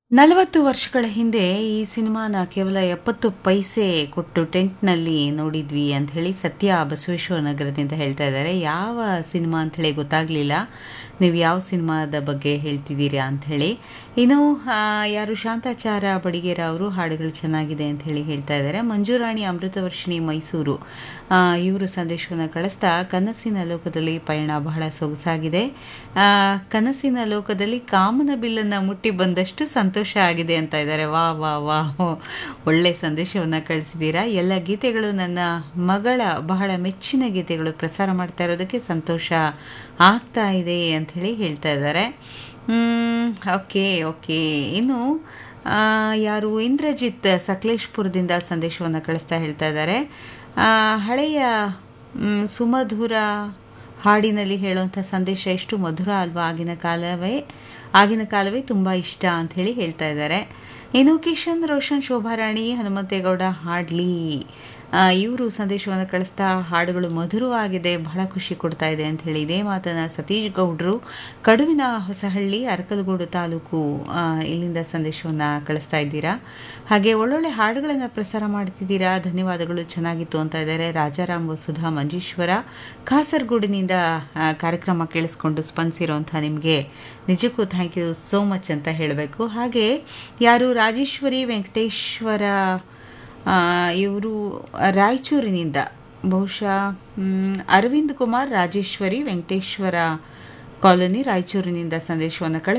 ನಲವತ್ತು ವರ್ಷಗಳ ಹಿಂದೆ ಈ ಸಿನಿಮಾನ ಕೇವಲ ಎಪ್ಪತ್ತು ಪೈಸೆ ಕೊಟ್ಟು ಟೆಂಟ್ನಲ್ಲಿ ನೋಡಿದ್ವಿ ಅಂತ ಹೇಳಿ ಸತ್ಯ ಬಸವೇಶ್ವರ ನಗರದಿಂದ ಹೇಳ್ತಾ ಇದ್ದಾರೆ ಯಾವ ಸಿನಿಮಾ ಅಂತ ಹೇಳಿ ಗೊತ್ತಾಗ್ಲಿಲ್ಲ ನೀವು ಯಾವ ಸಿನಿಮಾದ ಬಗ್ಗೆ ಹೇಳ್ತಿದ್ದೀರಾ ಅಂತ ಹೇಳಿ ಇನ್ನು ಆ, ಯಾರು ಶಾಂತಾಚಾರ ಬಡಿಗೇರ ಅವರು ಹಾಡುಗಳು ಚೆನ್ನಾಗಿದೆ ಅಂತ ಹೇಳಿ ಹೇಳ್ತಾ ಇದ್ದಾರೆ ಮಂಜುರಾಣಿ ಅಮೃತವರ್ಷಿಣಿ ಮೈಸೂರು ಇವರು ಸಂದೇಶವನ್ನು ಕಳಿಸ್ತಾ ಕನಸಿನ ಲೋಕದಲ್ಲಿ ಪಯಣ ಬಹಳ ಸೊಗಸಾಗಿದೆ ಆ, ಕನಸಿನ ಲೋಕದಲ್ಲಿ ಕಾಮನ ಬಿಲ್ಲನ್ನು ಮುಟ್ಟಿ ಬಂದಷ್ಟು ಸಂತೋಷ ಆಗಿದೆ ಅಂತ ಇದ್ದಾರೆ ವಾ ವಾ ವಾ ಒಳ್ಳೆ ಸಂದೇಶವನ್ನು ಕಳಿಸಿದ್ದೀರಾ ಎಲ್ಲ ಗೀತೆಗಳು ನನ್ನ ಮಗಳ ಬಹಳ ಮೆಚ್ಚಿನ ಗೀತೆಗಳು ಪ್ರಸಾರ ಮಾಡ್ತಾ ಇರೋದಕ್ಕೆ ಸಂತೋಷ ಆಗ್ತಾ ಇದೆ ಅಂತ ಹೇಳಿ ಹೇಳ್ತಾ ಇದ್ದಾರೆ ಓಕೆ ಓಕೆ ಇನ್ನು ಆ, ಯಾರು ಇಂದ್ರಜಿತ್ ಸಕಲೇಶ್ಪುರದಿಂದ ಸಂದೇಶವನ್ನು ಕಳಿಸ್ತಾ ಹೇಳ್ತಾ ಇದ್ದಾರೆ ಆ, ಹಳೆಯ ಮ್, ಸುಮಧುರ ಹಾಡಿನಲ್ಲಿ ಹೇಳುವಂಥ ಸಂದೇಶ ಎಷ್ಟು ಮಧುರ ಅಲ್ವಾ ಆಗಿನ ಕಾಲವೇ ಆಗಿನ ಕಾಲವೇ ತುಂಬ ಇಷ್ಟ ಅಂತ ಹೇಳಿ ಹೇಳ್ತಾ ಇದ್ದಾರೆ ಇನ್ನು ಕಿಶನ್ ರೋಷನ್ ಶೋಭಾರಾಣಿ ಹನುಮಂತೇಗೌಡ ಹಾಡ್ಲಿ ಇವರು ಸಂದೇಶವನ್ನು ಕಳಿಸ್ತಾ ಹಾಡುಗಳು ಮಧುರವಾಗಿದೆ ಬಹಳ ಖುಷಿ ಕೊಡ್ತಾ ಇದೆ ಅಂತ ಹೇಳಿ ಇದೇ ಮಾತನ್ನ ಸತೀಶ್ ಗೌಡ್ರು ಕಡುವಿನ ಹೊಸಹಳ್ಳಿ ಅರಕಲಗೂಡು ತಾಲೂಕು ಆ, ಇಲ್ಲಿಂದ ಸಂದೇಶವನ್ನು ಕಳಿಸ್ತಾ ಇದ್ದೀರಾ ಹಾಗೆ ಒಳ್ಳೊಳ್ಳೆ ಹಾಡುಗಳನ್ನು ಪ್ರಸಾರ ಮಾಡ್ತಿದ್ದೀರಾ ಧನ್ಯವಾದಗಳು ಚೆನ್ನಾಗಿತ್ತು ಅಂತ ಇದ್ದಾರೆ ರಾಜಾರಾಮ್ ವಸುಧಾ ಮಂಜೇಶ್ವರ ಕಾಸರಗೋಡಿನಿಂದ ಆ, ಕಾರ್ಯಕ್ರಮ ಕೇಳಿಸ್ಕೊಂಡು ಸ್ಪಂದಿಸಿರೋಂಥ ನಿಮಗೆ ನಿಜಕ್ಕೂ ಥ್ಯಾಂಕ್ ಯು ಸೋ ಮಚ್ ಅಂತ ಹೇಳಬೇಕು ಹಾಗೆ ಯಾರು ರಾಜೇಶ್ವರಿ ವೆಂಕಟೇಶ್ವರ ಇವರು ರಾಯಚೂರಿನಿಂದ ಬಹುಶಃ ಮ್, ಅರವಿಂದ್ ಕುಮಾರ್ ರಾಜೇಶ್ವರಿ ವೆಂಕಟೇಶ್ವರ ಕಾಲೋನಿ ರಾಯಚೂರಿನಿಂದ ಸಂದೇಶವನ್ನು ಕಳಿಸ್